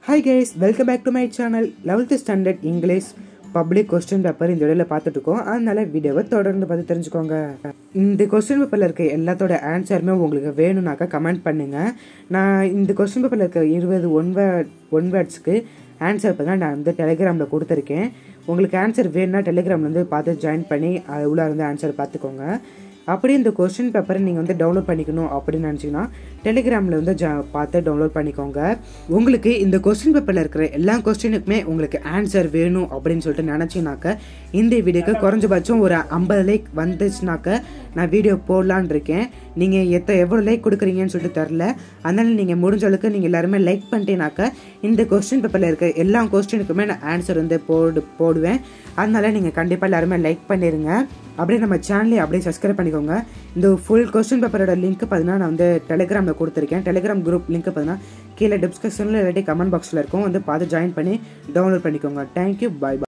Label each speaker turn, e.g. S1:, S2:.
S1: hi guys welcome back to my channel eleventh standard English public question paper இந்த வீடியோவில் பார்த்துட்ருக்கோம் அதனால வீடியோவை தொடர்ந்து பார்த்து தெரிஞ்சுக்கோங்க இந்த கொஸ்டின் பேப்பரில் இருக்க எல்லாத்தோட ஆன்சருமே உங்களுக்கு வேணும்னாக்கா கமெண்ட் பண்ணுங்கள் நான் இந்த கொஸ்டின் பேப்பரில் இருக்க இருபது ஒன் வேர்ட் ஒன் வேர்ட்ஸ்க்கு ஆன்சர் பார்த்தா நான் வந்து டெலிகிராமில் கொடுத்துருக்கேன் உங்களுக்கு ஆன்சர் வேணும்னா டெலிகிராமில் வந்து பார்த்து ஜாயின் பண்ணி அது உள்ள இருந்து ஆன்சர் பார்த்துக்கோங்க அப்படியே இந்த கொஸ்டின் பேப்பரை நீங்கள் வந்து டவுன்லோட் பண்ணிக்கணும் அப்படின்னு நினச்சிங்கன்னா டெலிகிராமில் வந்து ஜா பார்த்து டவுன்லோட் பண்ணிக்கோங்க உங்களுக்கு இந்த கொஸ்டின் பேப்பரில் இருக்கிற எல்லா கொஸ்டினுக்குமே உங்களுக்கு ஆன்சர் வேணும் அப்படின்னு சொல்லிட்டு நினச்சிங்கனாக்க இந்த வீடியோக்கு குறைஞ்சபட்சம் ஒரு ஐம்பது லைக் வந்துச்சுனாக்க நான் வீடியோ போடலான் இருக்கேன் நீங்கள் எத்த எவ்வளோ லைக் கொடுக்குறீங்கன்னு சொல்லிட்டு தெரில அதனால் நீங்கள் முடிஞ்ச அளவுக்கு நீங்கள் எல்லாருமே லைக் பண்ணிட்டீங்கனாக்க இந்த கொஸ்டின் பேப்பரில் இருக்க எல்லா கொஸ்டினுக்குமே நான் ஆன்சர் வந்து போடு போடுவேன் அதனால நீங்கள் கண்டிப்பாக எல்லாருமே லைக் பண்ணிடுங்க அப்படியே நம்ம சேனலை அப்படியே சப்ஸ்கிரைப் பண்ணிக்கோங்க இந்த ஃபுல் கொஸ்டின் பேப்பரோட லிங்க் பார்த்தீங்கன்னா நான் வந்து டெலிகிராமில் கொடுத்துருக்கேன் டெலிகிராம் குரூப் லிங்க் பார்த்தீங்கன்னா கீழே டிஸ்கிரிப்ஷனில் இல்லாட்டி கமெண்ட் பாக்ஸில் இருக்கும் வந்து பார்த்து ஜாயின் பண்ணி டவுன்லோட் பண்ணிக்கோங்க தேங்க்யூ பாய் பாய்